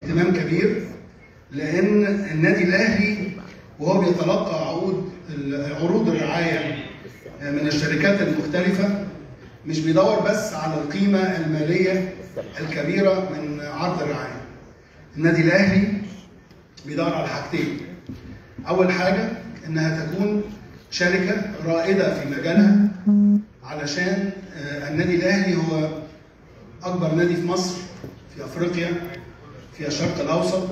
اهتمام كبير لان النادي الاهلي وهو بيتلقى عقود عروض الرعايه من الشركات المختلفه مش بيدور بس على القيمه الماليه الكبيره من عرض الرعايه. النادي الاهلي بيدور على حاجتين. اول حاجه انها تكون شركه رائده في مجالها علشان النادي الاهلي هو اكبر نادي في مصر في افريقيا في الشرق الاوسط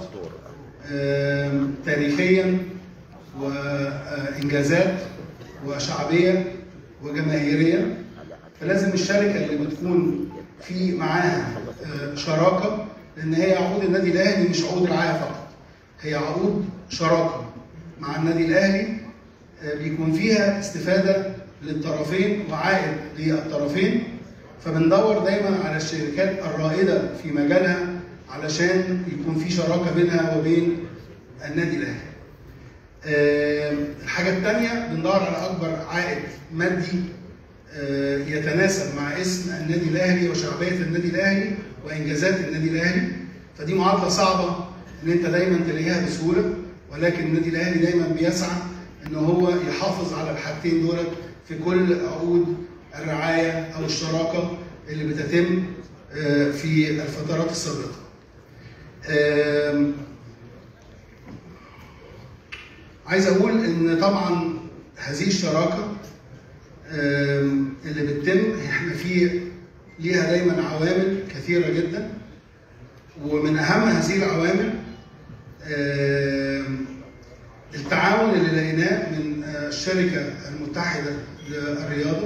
تاريخيا وانجازات وشعبيه وجماهيريه فلازم الشركه اللي بتكون في معاها شراكه لان هي عقود النادي الاهلي مش عقود رعايه فقط هي عقود شراكه مع النادي الاهلي بيكون فيها استفاده للطرفين وعائد للطرفين فبندور دايما على الشركات الرائده في مجالها علشان يكون في شراكه بينها وبين النادي الاهلي. الحاجه الثانيه بندور على اكبر عائد مادي يتناسب مع اسم النادي الاهلي وشعبيه النادي الاهلي وانجازات النادي الاهلي فدي معادله صعبه ان انت دايما تلاقيها بسهوله ولكن النادي الاهلي دايما بيسعى ان هو يحافظ على الحاجتين دول في كل عقود الرعايه او الشراكه اللي بتتم في الفترات السابقه. عايز اقول ان طبعا هذه الشراكه اللي بتتم احنا في ليها دايما عوامل كثيره جدا ومن اهم هذه العوامل التعاون اللي لقيناه من الشركه المتحده للرياضه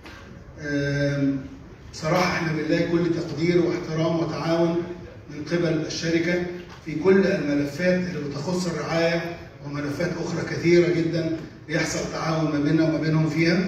صراحه احنا بنلاقي كل تقدير واحترام وتعاون من قبل الشركه في كل الملفات اللي بتخص الرعايه وملفات اخرى كثيره جدا بيحصل تعاون ما بيننا وما بينهم فيها.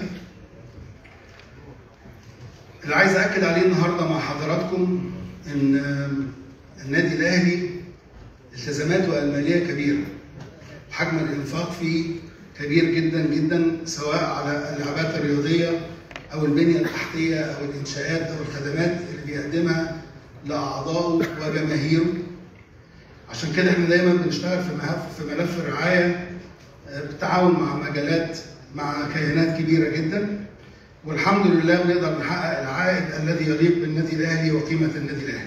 اللي عايز اكد عليه النهارده مع حضراتكم ان النادي الاهلي التزاماته الماليه كبيره. حجم الانفاق فيه كبير جدا جدا سواء على اللعبات الرياضيه او البنيه التحتيه او الانشاءات او الخدمات اللي بيقدمها لاعضائه وجماهيره. عشان كده احنا دايما بنشتغل في ملف في ملف الرعايه بالتعاون مع مجالات مع كيانات كبيره جدا والحمد لله بنقدر نحقق العائد الذي يليق بالنادي الاهلي وقيمه النادي الاهلي.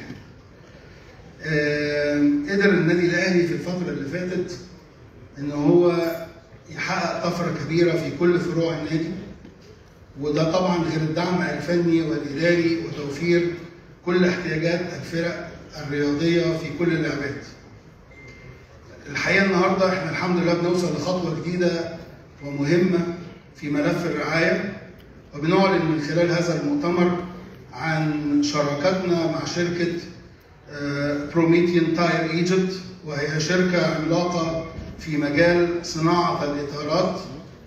قدر النادي الاهلي في الفتره اللي فاتت ان هو يحقق طفره كبيره في كل فروع النادي وده طبعا غير الدعم الفني والاداري وتوفير كل احتياجات الفرق الرياضيه في كل اللعبات. الحقيقه النهارده احنا الحمد لله بنوصل لخطوه جديده ومهمه في ملف الرعايه وبنعلن من خلال هذا المؤتمر عن شراكتنا مع شركه بروميتيان تاير ايجيبت وهي شركه عملاقه في مجال صناعه الاطارات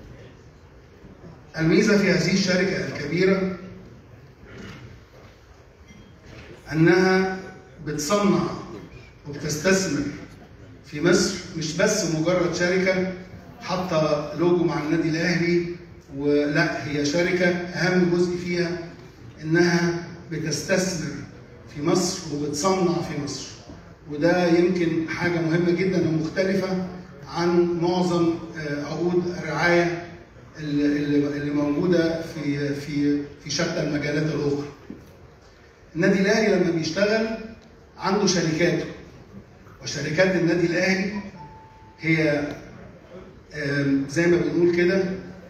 الميزه في هذه الشركه الكبيره انها بتصنع وبتستثمر في مصر مش بس مجرد شركه حاطه لوجو مع النادي الاهلي ولا هي شركه اهم جزء فيها انها بتستثمر في مصر وبتصنع في مصر وده يمكن حاجه مهمه جدا ومختلفه عن معظم عقود الرعايه اللي موجوده في في في شتى المجالات الاخرى. النادي الاهلي لما بيشتغل عنده شركاته وشركات النادي الاهلي هي زي ما بنقول كده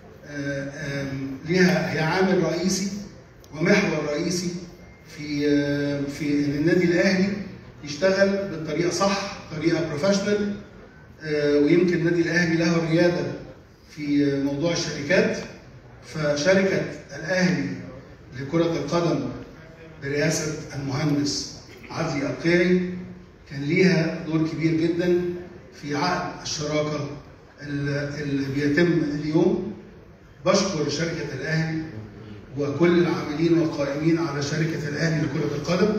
ليها هي عامل رئيسي ومحور رئيسي في في ان النادي الاهلي يشتغل بالطريقه صح طريقه بروفيشنال ويمكن النادي الاهلي له الرياده في موضوع الشركات فشركه الاهلي لكره القدم برئاسه المهندس عدلي القيعي كان ليها دور كبير جدا في عقد الشراكه اللي بيتم اليوم بشكر شركه الاهلي وكل العاملين والقائمين على شركه الاهلي لكره القدم.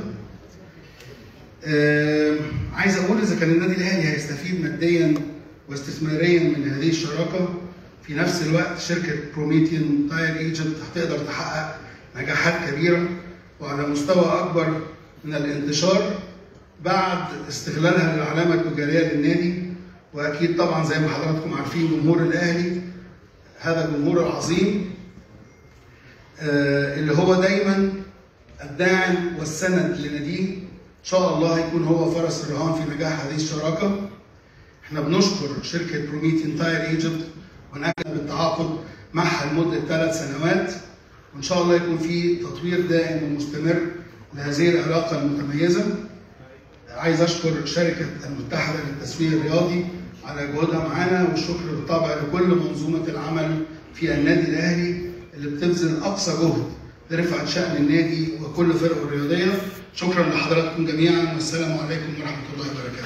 آه عايز اقول اذا كان النادي الاهلي هيستفيد ماديا واستثماريا من هذه الشراكه في نفس الوقت شركه بروميتيان تاير ايجنت هتقدر تحقق نجاحات كبيره وعلى مستوى اكبر من الانتشار بعد استغلالها للعلامه التجاريه للنادي واكيد طبعا زي ما حضراتكم عارفين جمهور الاهلي هذا الجمهور العظيم آه، اللي هو دايما الداعم والسند لناديه ان شاء الله هيكون هو فرس الرهان في نجاح هذه الشراكه احنا بنشكر شركه بروميتين تاير ايجيبت ونأكد بالتعاقد معها لمده ثلاث سنوات وان شاء الله يكون في تطوير دائم ومستمر لهذه العلاقه المتميزه عايز اشكر شركه المتحده للتسويق الرياضي على جهودها معانا والشكر بالطبع لكل منظومه العمل في النادي الاهلي اللي بتبذل اقصى جهد لرفعه شان النادي وكل فرقه الرياضيه شكرا لحضراتكم جميعا والسلام عليكم ورحمه الله وبركاته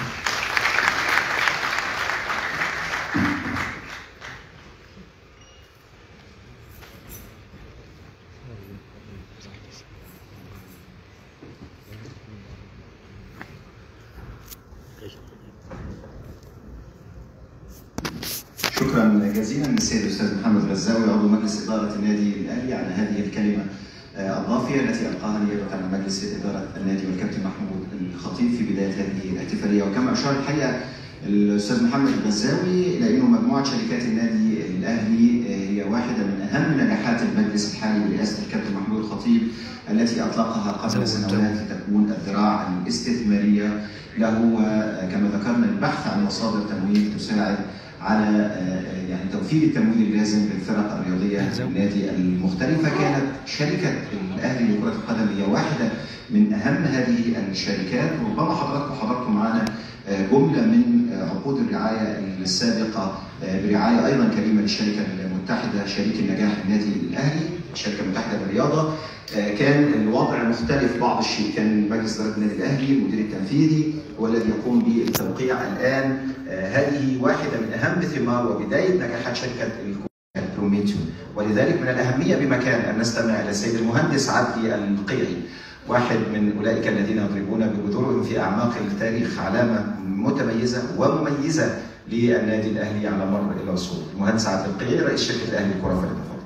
شكرا جزيلا للسيد الاستاذ محمد غزاوي عضو مجلس اداره النادي الاهلي على هذه الكلمه آه، الضافيه التي القاها نيابه عن مجلس اداره النادي والكابتن محمود الخطيب في بدايه هذه الاحتفاليه وكما اشار الحقيقه الاستاذ محمد الغزاوي الى انه مجموعه شركات النادي الاهلي آه، هي واحده من اهم نجاحات المجلس الحالي برئاسه الكابتن محمود الخطيب التي اطلقها قبل سنوات لتكون الذراع الاستثماريه له وكما ذكرنا البحث عن مصادر تمويل تساعد على آه، يعني توفير التمويل اللازم للفرق الرياضيه النادي المختلفه كانت شركه الاهلي لكره القدم هي واحده من اهم هذه الشركات ربما حضراتكم حضرتم معنا آه، جمله من آه، عقود الرعايه السابقه آه، برعايه ايضا كريمه للشركه المتحده شريك النجاح النادي الاهلي الشركه المتحده للرياضه آه، كان الوضع مختلف بعض الشيء كان مجلس اداره النادي الاهلي المدير التنفيذي هو الذي يقوم بالتوقيع الان آه، هذه واحده من اهم ثمار وبدايه نجاحات شركه البروميتيو ولذلك من الاهميه بمكان ان نستمع الى السيد المهندس عدلي القيعي واحد من اولئك الذين يضربون بجذورهم في اعماق التاريخ علامه متميزه ومميزه للنادي الاهلي على مر العصور. المهندس عادل القيعي رئيس شركه الاهلي للكره فليتفضل.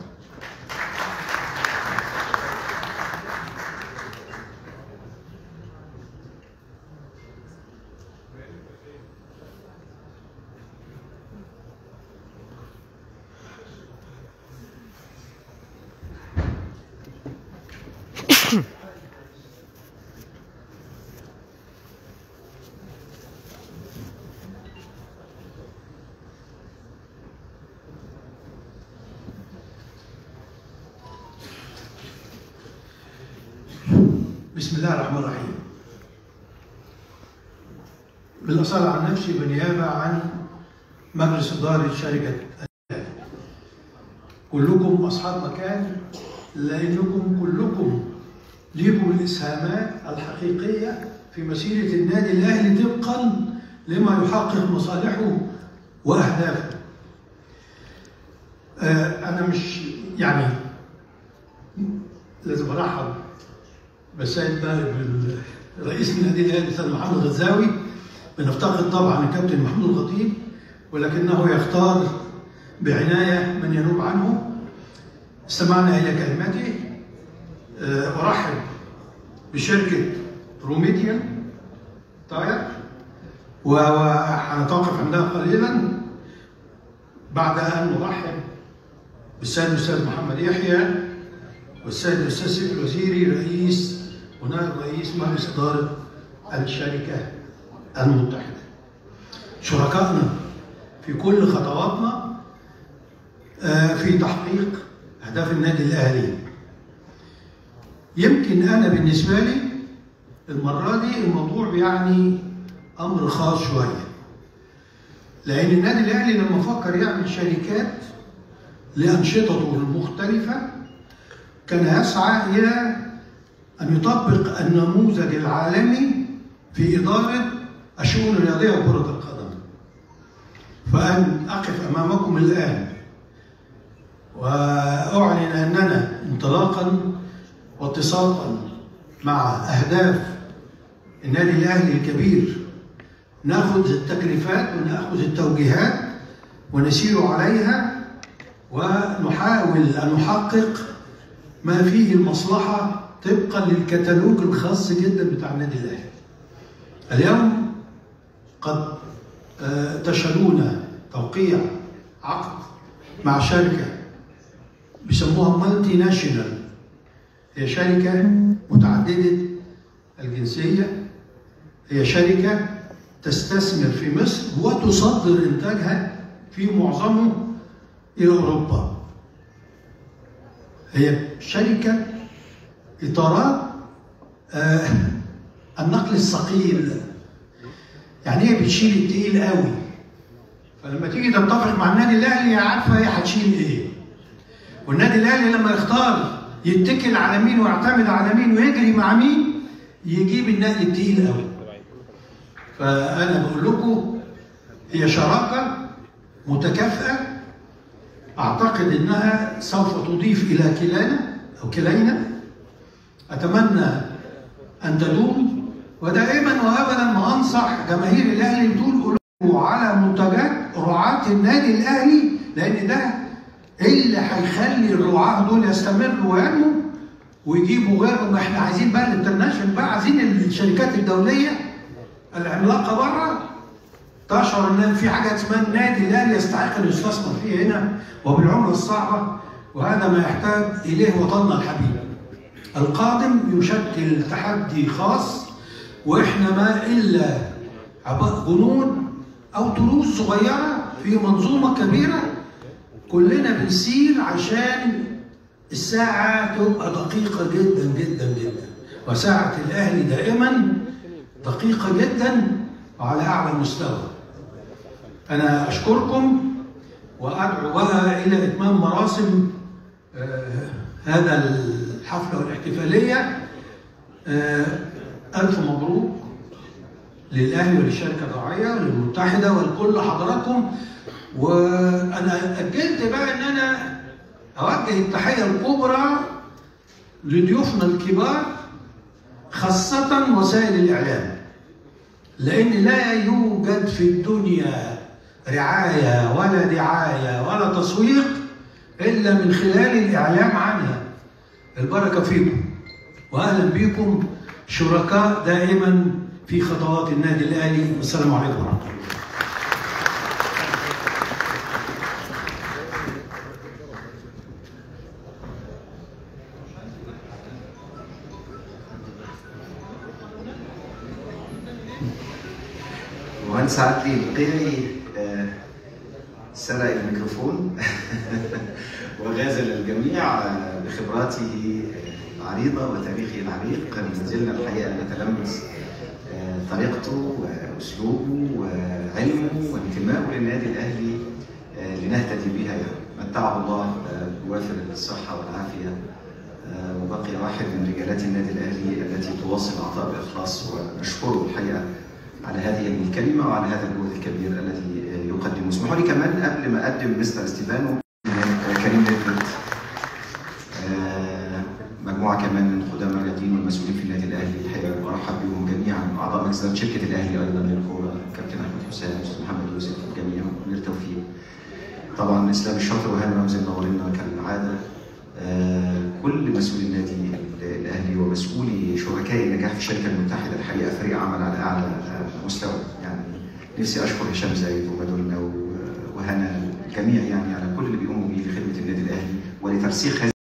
بسم الله الرحمن الرحيم بالأصالة عن نفسي بالنيابة عن مجلس إدارة شركة الأهلي. كلكم أصحاب مكان لأنكم كلكم ليكم الإسهامات الحقيقية في مسيرة النادي الأهلي طبقا لما يحقق مصالحه وأهدافه آه، أنا مش يعني لازم أرحب بالسيد نائب رئيس النادي الاهلي الاستاذ محمد غزاوي بنفتقد طبعا الكابتن محمود الخطيب ولكنه يختار بعنايه من ينوب عنه استمعنا الى كلمته آه، ارحب بشركه روميديان تاير وهنتوقف عندها قليلا بعد ان نرحب بالسيد الاستاذ محمد يحيى والسيد الاستاذ سيف الوزيري رئيس ونائب رئيس مجلس اداره الشركه المتحده. شركائنا في كل خطواتنا آه، في تحقيق اهداف النادي الاهلي. يمكن انا بالنسبه لي المره دي الموضوع بيعني امر خاص شويه. لان النادي الاهلي لما فكر يعمل شركات لانشطته المختلفه كان يسعى إلى أن يطبق النموذج العالمي في إدارة الشؤون الرياضية وكرة القدم فأن أقف أمامكم الآن وأعلن أننا انطلاقا واتصالا مع أهداف النادي الأهلي الكبير ناخذ التكليفات وناخذ التوجيهات ونسير عليها ونحاول أن نحقق ما فيه المصلحة طبقا للكتالوج الخاص جدا بتاع النادي الأهلي. اليوم قد آه، تشهدون توقيع عقد مع شركة بيسموها مالتي ناشونال هي شركة متعددة الجنسية هي شركة تستثمر في مصر وتصدر إنتاجها في معظمه إلى أوروبا هي شركة إطارات آه النقل الثقيل يعني هي بتشيل التقيل قوي فلما تيجي تتفق مع النادي الاهلي هي عارفه هي هتشيل ايه والنادي الاهلي لما يختار يتكل على مين ويعتمد على مين ويجري مع مين يجيب النقل التقيل قوي فانا بقول لكم هي شراكه متكافئه اعتقد انها سوف تضيف الى كلانا او كلينا اتمنى ان تدوم ودائما وابدا ما انصح جماهير الاهلي تقول قولوا على منتجات رعاة النادي الاهلي لان ده اللي هيخلي الرعاة دول يستمروا وينموا ويجيبوا غيرهم احنا عايزين بقى الانترناشونال بقى عايزين الشركات الدوليه العملاقه بره تشعر ان في حاجه اسمها النادي الاهلي يستحق ان يستثمر فيه هنا وبالعمله الصعبه وهذا ما يحتاج اليه وطننا الحبيب. القادم يشكل تحدي خاص واحنا ما الا عباء جنود او تروس صغيره في منظومه كبيره كلنا بنسير عشان الساعه تبقى دقيقه جدا جدا جدا وساعه الاهلي دائما دقيقه جدا وعلى اعلى مستوى. انا اشكركم وادعو بقى الى اتمام مراسم آه هذا الحفله والاحتفاليه آه الف مبروك للاهلي وللشركه الراعيه وللمتحده ولكل حضراتكم وانا اجلت بقى ان انا اوجه التحيه الكبرى لضيوفنا الكبار خاصه وسائل الاعلام لان لا يوجد في الدنيا رعايه ولا دعايه ولا تسويق الا من خلال الاعلام عنها البركه فيكم واهلا بكم شركاء دائما في خطوات النادي الاهلي والسلام عليكم ورحمه الله المهندس عدلي القيعي آه، سرق الميكروفون وغازل الجميع آه، بخبراته العريضة وتاريخه العريق ما زلنا الحقيقة نتلمس آه، طريقته وأسلوبه وعلمه وانتمائه للنادي الأهلي آه، لنهتدي بها يعني متعه الله آه، بوافر الصحة والعافية آه، وبقي واحد من رجالات النادي الأهلي التي تواصل عطاء بإخلاص ونشكره الحقيقة على هذه الكلمة وعلى هذا الجهد الكبير الذي آه، يقدمه اسمحوا لي كمان قبل ما أقدم مستر ستيفانو آه، كريم نيفلت آه، مجموعة كمان من قدامى الرياضيين والمسؤولين في النادي الأهلي الحقيقة برحب بهم جميعا أعضاء مجلس إدارة شركة الأهلي أيضا للكورة كابتن أحمد حسام أستاذ محمد يوسف الجميع منير توفيق طبعا اسلام الشاطر وهاني رمزي منورينا كالعاده آه، كل مسؤولي النادي الاهلي ومسؤولي شركاء النجاح في الشركه المتحده الحقيقه فريق عمل على اعلى آه، مستوى يعني نفسي اشكر هشام زايد ومدولنا و- وهنا الجميع يعني على كل اللي بيقوموا بيه لخدمه النادي الاهلي ولترسيخ هذه